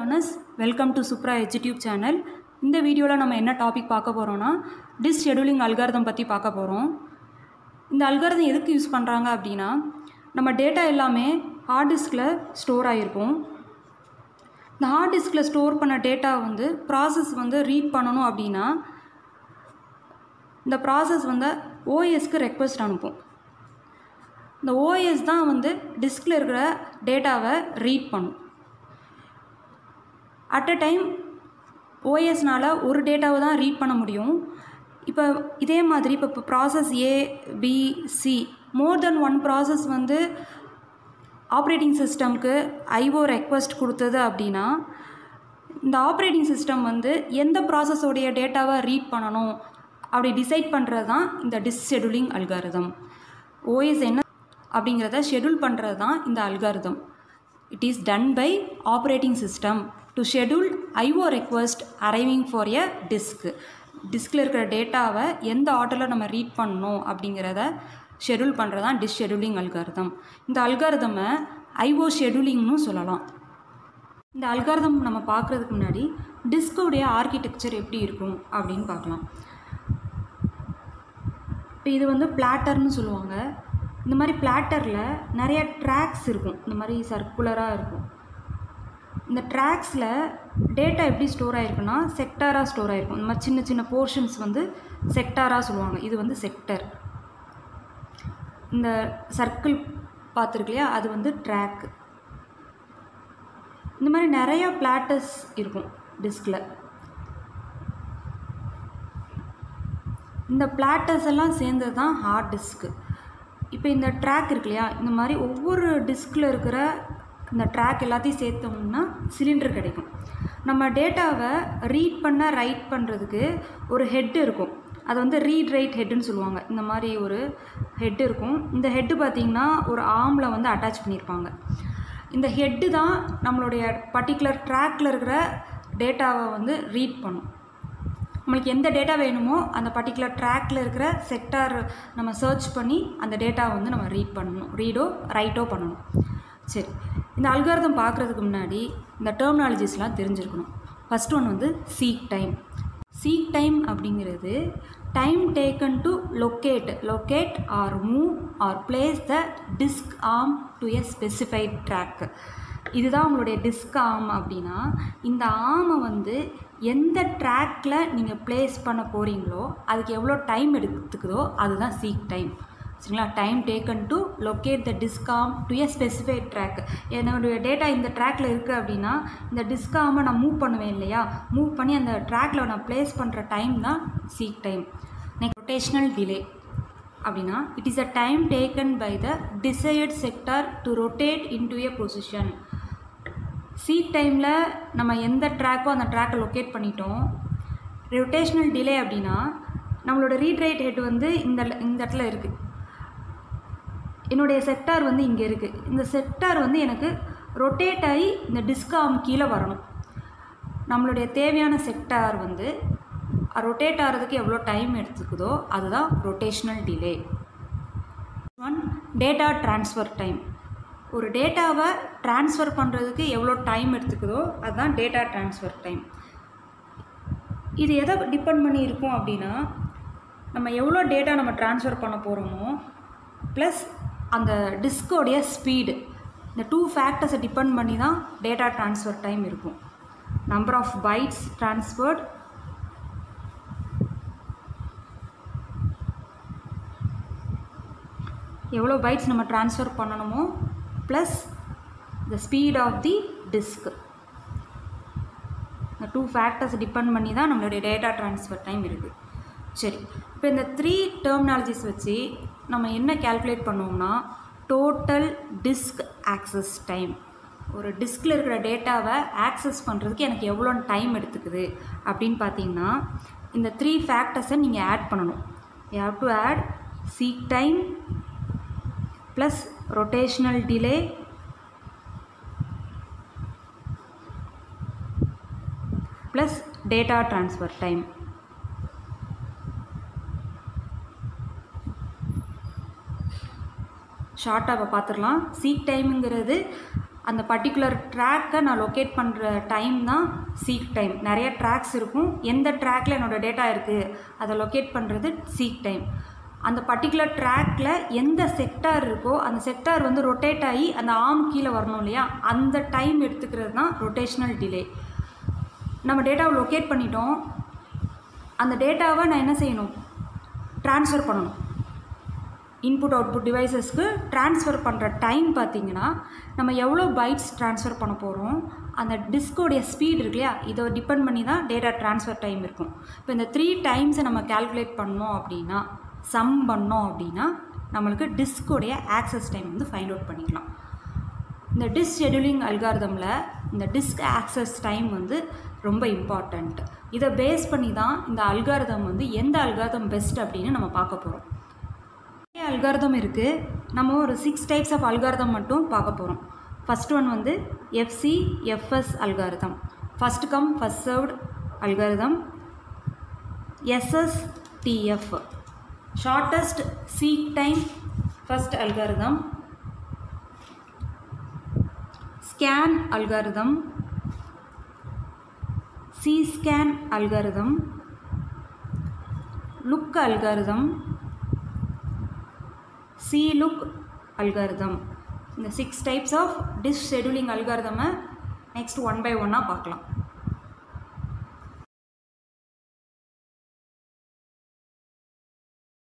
learners welcome to Supra Edutube channel இந்த வீடியோவில் நம்ம என்ன டாபிக் பார்க்க போகிறோன்னா டிஸ் ஷெடியூலிங் அல்காரதம் பற்றி பார்க்க போகிறோம் இந்த அல்காரதம் எதுக்கு யூஸ் பண்ணுறாங்க அப்படின்னா நம்ம டேட்டா எல்லாமே ஹார்ட் டிஸ்கில் ஸ்டோர் ஆகிருக்கும் இந்த ஹார்ட் டிஸ்கில் ஸ்டோர் பண்ண டேட்டா வந்து ப்ராசஸ் வந்து ரீட் பண்ணணும் அப்படின்னா இந்த ப்ராசஸ் வந்து ஓஎஸ்க்கு ரெக்வஸ்ட் அனுப்பும் இந்த ஓஎஸ் தான் வந்து டிஸ்கில் இருக்கிற டேட்டாவை ரீட் பண்ணும் அட் அ டைம் ஓஎஸ்னால் ஒரு டேட்டாவை தான் ரீட் பண்ண முடியும் இப்போ இதே மாதிரி இப்போ இப்போ process A B C more then one process வந்து ஆப்ரேட்டிங் சிஸ்டம்க்கு ஐஓ ரெக்வஸ்ட் கொடுத்தது அப்படின்னா இந்த ஆப்ரேட்டிங் சிஸ்டம் வந்து எந்த ப்ராசஸோடைய டேட்டாவை ரீட் பண்ணணும் அப்படி டிசைட் பண்ணுறது தான் இந்த டிஸ் ஷெடியூலிங் அல்காரிதம் ஓஎஸ் என்ன அப்படிங்கிறத ஷெடியூல் பண்ணுறது தான் இந்த algorithm it is done by operating system to schedule IO request arriving for a disk டிஸ்கில் இருக்கிற டேட்டாவை எந்த ஆர்டரில் நம்ம ரீட் பண்ணணும் அப்படிங்கிறத ஷெடியூல் பண்ணுறது தான் டிஸ் ஷெடியூலிங் அல்காரிதம் இந்த அல்காரிதமை ஐஓ ஷெடியூலிங்னு சொல்லலாம் இந்த அல்காரிதம் நம்ம பார்க்குறதுக்கு முன்னாடி டிஸ்கோடைய ஆர்கிடெக்சர் எப்படி இருக்கும் அப்படின்னு பார்க்கலாம் இப்போ இது வந்து பிளாட்டர்னு சொல்லுவாங்க இந்த மாதிரி பிளாட்டரில் நிறைய ட்ராக்ஸ் இருக்கும் இந்த மாதிரி சர்க்குலராக இருக்கும் இந்த ட்ராக்ஸில் டேட்டா எப்படி ஸ்டோர் ஆகிருக்குன்னா செக்டாராக ஸ்டோர் ஆகிருக்கும் இந்த மாதிரி சின்ன சின்ன போர்ஷன்ஸ் வந்து செக்டாராக சொல்லுவாங்க இது வந்து செக்டர் இந்த சர்க்கிள் பார்த்துருக்கு இல்லையா அது வந்து ட்ராக் இந்த மாதிரி நிறையா பிளாட்டர்ஸ் இருக்கும் டிஸ்கில் இந்த பிளாட்டர்ஸ் எல்லாம் சேர்ந்தது தான் ஹார்ட் டிஸ்க்கு இப்போ இந்த ட்ராக் இருக்கு இல்லையா இந்த மாதிரி ஒவ்வொரு டிஸ்கில் இருக்கிற இந்த ட்ராக் எல்லாத்தையும் சேர்த்தோம்னா சிலிண்டர் கிடைக்கும் நம்ம டேட்டாவை ரீட் பண்ண ரைட் பண்ணுறதுக்கு ஒரு ஹெட் இருக்கும் அது வந்து ரீட் ரைட் ஹெட்டுன்னு சொல்லுவாங்க இந்த மாதிரி ஒரு ஹெட் இருக்கும் இந்த ஹெட்டு பார்த்திங்கன்னா ஒரு ஆமில் வந்து அட்டாச் பண்ணியிருப்பாங்க இந்த ஹெட்டு தான் நம்மளுடைய பர்டிகுலர் ட்ராக்கில் இருக்கிற டேட்டாவை வந்து ரீட் பண்ணும் நம்மளுக்கு எந்த டேட்டா வேணுமோ அந்த பர்டிகுலர் ட்ராக்கில் இருக்கிற செக்டார் நம்ம சர்ச் பண்ணி அந்த டேட்டாவை வந்து நம்ம ரீட் பண்ணணும் ரீடோ ரைட்டோ பண்ணணும் சரி இந்த அல்காரதம் பார்க்குறதுக்கு முன்னாடி இந்த டெர்மினாலஜிஸ்லாம் தெரிஞ்சிருக்கணும் ஃபஸ்ட் ஒன் வந்து சீக் டைம் சீக் டைம் அப்படிங்கிறது time taken to locate locate or move or place the disk arm to a specified track இதுதான் உங்களுடைய டிஸ்க் ஆர்ம் அப்படின்னா இந்த ஆர்மை வந்து எந்த ட்ராக்கில் நீங்கள் ப்ளேஸ் பண்ண போகிறீங்களோ அதுக்கு எவ்வளோ டைம் எடுத்துக்குதோ அதுதான் சீக் டைம் சரிங்களா time taken to locate the disk arm to a specified track என்னுடைய டேட்டா இந்த ட்ராக்கில் இருக்குது அப்படின்னா இந்த டிஸ்காமை நான் மூவ் பண்ணுவேன் இல்லையா மூவ் பண்ணி அந்த ட்ராக்கில் நான் ப்ளேஸ் பண்ணுற டைம் தான் seek time next rotational delay அப்படின்னா it is a time taken by the desired sector to rotate into a position சீட் டைமில் நம்ம எந்த ட்ராக்கோ அந்த ட்ராக்கை லொக்கேட் பண்ணிட்டோம் ரொட்டேஷ்னல் டிலே அப்படின்னா நம்மளோட ரீட் ரைட் ஹெட் வந்து இந்த இந்த இடத்துல இருக்குது என்னுடைய செக்டார் வந்து இங்கே இருக்குது இந்த செக்டார் வந்து எனக்கு ரொட்டேட் ஆகி இந்த டிஸ்காம் கீழே வரணும் நம்மளுடைய தேவையான செக்டார் வந்து ரொட்டேட் ஆகிறதுக்கு எவ்வளோ டைம் எடுத்துக்குதோ அதுதான் rotational delay one data transfer time ஒரு டேட்டாவை ட்ரான்ஸ்ஃபர் பண்ணுறதுக்கு எவ்வளோ டைம் எடுத்துக்குதோ அதுதான் டேட்டா ட்ரான்ஸ்ஃபர் டைம் இது எதை டிபெண்ட் பண்ணி இருக்கும் அப்படின்னா நம்ம எவ்வளோ டேட்டா நம்ம ட்ரான்ஸ்ஃபர் பண்ண போகிறோமோ ப்ளஸ் அந்த டிஸ்கோடைய ஸ்பீடு இந்த டூ ஃபேக்டர்ஸை டிபெண்ட் பண்ணி தான் டேட்டா ட்ரான்ஸ்ஃபர் டைம் இருக்கும் நம்பர் ஆஃப் பைட்ஸ் ட்ரான்ஸ்ஃபர்ட் எவ்வளோ பைட்ஸ் நம்ம ட்ரான்ஸ்ஃபர் பண்ணணுமோ plus the speed of the disk இந்த டூ ஃபேக்டர்ஸ் டிபெண்ட் பண்ணி தான் நம்மளுடைய டேட்டா ட்ரான்ஸ்ஃபர் டைம் இருக்குது சரி இப்போ இந்த த்ரீ டெர்மினாலஜிஸ் வச்சு நம்ம என்ன கேல்குலேட் பண்ணுவோம்னா டோட்டல் டிஸ்க் ஆக்சஸ் டைம் ஒரு டிஸ்கில் இருக்கிற டேட்டாவை ஆக்சஸ் பண்ணுறதுக்கு எனக்கு எவ்வளோ டைம் எடுத்துக்குது அப்படின்னு பார்த்தீங்கன்னா இந்த த்ரீ ஃபேக்டர்ஸை நீங்கள் ஆட் பண்ணணும் you have to add seek time plus rotational delay plus data transfer time ஷார்ட்டாக இப்போ பார்த்துடலாம் சீக் டைமுங்கிறது அந்த பர்டிகுலர் ட்ராக்கை நான் லொக்கேட் பண்ணுற டைம் தான் சீக் டைம் நிறைய ட்ராக்ஸ் இருக்கும் எந்த ட்ராக்கில் என்னோடய டேட்டா இருக்குது அதை லொக்கேட் பண்ணுறது சீக் டைம் அந்த பர்டிகுலர் ட்ராக்கில் எந்த செக்டார் இருக்கோ அந்த செக்டார் வந்து ரொட்டேட் ஆகி அந்த ஆம் கீழே வரணும் இல்லையா அந்த டைம் எடுத்துக்கிறது தான் ரொட்டேஷ்னல் டிலே நம்ம டேட்டாவை லொக்கேட் பண்ணிட்டோம் அந்த டேட்டாவை நான் என்ன செய்யணும் ட்ரான்ஸ்ஃபர் பண்ணணும் இன்புட் அவுட்புட் டிவைசஸ்க்கு ட்ரான்ஸ்ஃபர் பண்ணுற டைம் பார்த்தீங்கன்னா நம்ம எவ்வளோ பைட்ஸ் ட்ரான்ஸ்ஃபர் பண்ண போகிறோம் அந்த டிஸ்கோடைய ஸ்பீட் இருக்கு இல்லையா இதை டிபெண்ட் பண்ணி தான் டேட்டா ட்ரான்ஸ்ஃபர் டைம் இருக்கும் இப்போ இந்த த்ரீ டைம்ஸை நம்ம கால்குலேட் பண்ணோம் அப்படின்னா சம் பண்ணோம் அப்படின்னா நம்மளுக்கு டிஸ்கோடைய ஆக்சஸ் டைம் வந்து ஃபைண்ட் அவுட் பண்ணிக்கலாம் இந்த டிஸ் ஷெடியூலிங் அல்காரதமில் இந்த டிஸ்க் ஆக்சஸ் டைம் வந்து ரொம்ப இம்பார்ட்டண்ட் இதை பேஸ் பண்ணி தான் இந்த அல்காரதம் வந்து எந்த அல்காரதம் பெஸ்ட் அப்படின்னு நம்ம பார்க்க போகிறோம் நிறைய அல்காரதம் இருக்குது நம்ம ஒரு சிக்ஸ் டைப்ஸ் ஆஃப் அல்காரதம் மட்டும் பார்க்க போகிறோம் ஃபஸ்ட் ஒன் வந்து FC FS algorithm first come first served algorithm SSTF shortest seek time first algorithm scan algorithm C scan algorithm look algorithm C look algorithm இந்த six types of disk scheduling அல்காரிதமை next one by ஒன்னாக பார்க்கலாம்